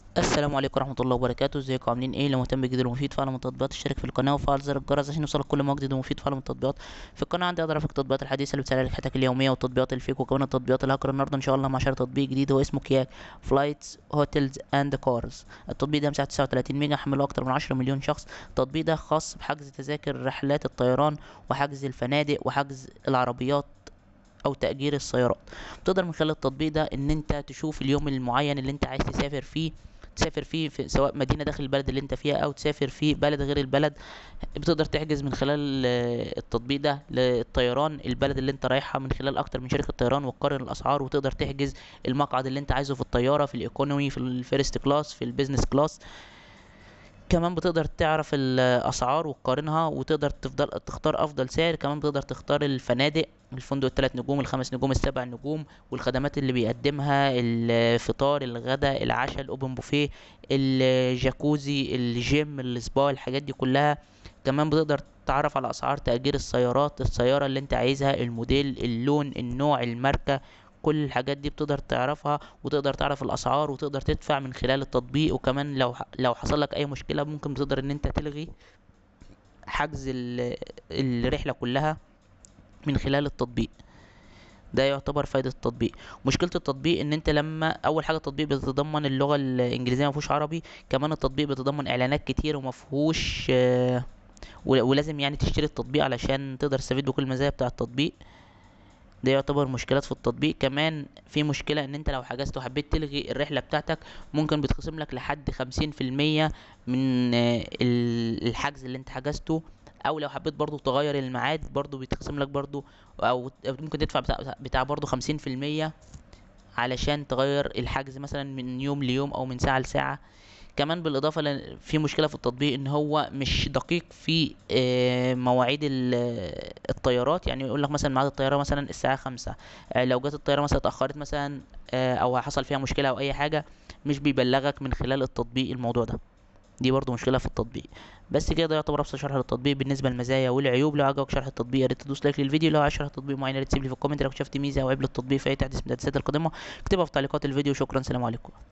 السلام عليكم ورحمة الله وبركاته ازيكم عاملين ايه لو مهتم بجديد ومفيد فعلا من التطبيقات اشترك في القناة وفعل زر الجرس عشان يوصلك كل ما جديد ومفيد فعلا من التطبيقات في القناة عندي اقدر افك التطبيقات الحديثة اللي بتسهل لك حياتك اليومية والتطبيقات الفيك وكمان التطبيقات الهاكر النهاردة ان شاء الله مع شهر تطبيق جديد هو اسمه كياك فلايتس هوتيلز اند كارز التطبيق ده مساحة 39 ميجا حمله اكتر من 10 مليون شخص التطبيق ده خاص بحجز تذاكر رحلات الطيران وحجز الفنادق وحجز العربيات او تأجير السيارات تقدر من خلال التطبيق ده ان انت تشوف اليوم المعين اللي انت عايز تسافر فيه تسافر فيه في سواء مدينة داخل البلد اللي انت فيها او تسافر في بلد غير البلد بتقدر تحجز من خلال آه، التطبيق ده للطيران البلد اللي انت رايحها من خلال اكتر من شركة طيران وتقارن الاسعار وتقدر تحجز المقعد اللي انت عايزه في الطيارة في الايكونومي في الفيرست كلاس في البيزنس كلاس كمان بتقدر تعرف الاسعار وتقارنها وتقدر تفضل تختار افضل سعر كمان بتقدر تختار الفنادق الفندق الثلاث نجوم الخمس نجوم السبع نجوم والخدمات اللي بيقدمها الفطار الغداء العشاء الاوبن بوفيه الجاكوزي الجيم السبا الحاجات دي كلها كمان بتقدر تتعرف على اسعار تأجير السيارات السيارة اللي انت عايزها الموديل اللون النوع الماركة كل الحاجات دي بتقدر تعرفها وتقدر تعرف الاسعار وتقدر تدفع من خلال التطبيق وكمان لو لو حصل لك اي مشكلة ممكن بتقدر ان انت تلغي حجز ال- الرحلة كلها من خلال التطبيق ده يعتبر فايدة التطبيق مشكلة التطبيق ان انت لما اول حاجة التطبيق بيتضمن اللغة الانجليزية مفهوش عربي كمان التطبيق بيتضمن اعلانات كتير ومفهوش آه، ول- ولازم يعني تشتري التطبيق علشان تقدر تستفيد بكل المزايا بتاع التطبيق ده يعتبر مشكلات في التطبيق كمان في مشكلة ان انت لو حجزت وحبيت تلغي الرحلة بتاعتك ممكن بيتخصم لك لحد خمسين في المية من آه، ال- الحجز اللي انت حجزته او لو حبيت برضو تغير الميعاد برضو بيتخصم لك برضو او أو ممكن تدفع بتاع, بتاع برضو خمسين في المية علشان تغير الحجز مثلا من يوم ليوم او من ساعة لساعة كمان بالاضافه ل- في مشكله في التطبيق ان هو مش دقيق في آه، مواعيد ال- الطيارات يعني يقول لك مثلا ميعاد الطياره مثلا الساعه خمسة آه، لو جت الطياره مثلا اتاخرت مثلا آه، او حصل فيها مشكله او اي حاجه مش بيبلغك من خلال التطبيق الموضوع ده دي برضو مشكله في التطبيق بس كده ده يعتبر ابسط شرح للتطبيق بالنسبه للمزايا والعيوب لو عجبك شرح التطبيق يا ريت تدوس لايك للفيديو لو عايز شرح تطبيق معين يا ريت تسيب لي في الكومنت لو شفت ميزه او عيب للتطبيق في اي تحديث من التحديثات القادمه اكتبها في تعليقات الفيديو شكرا سلام عليكم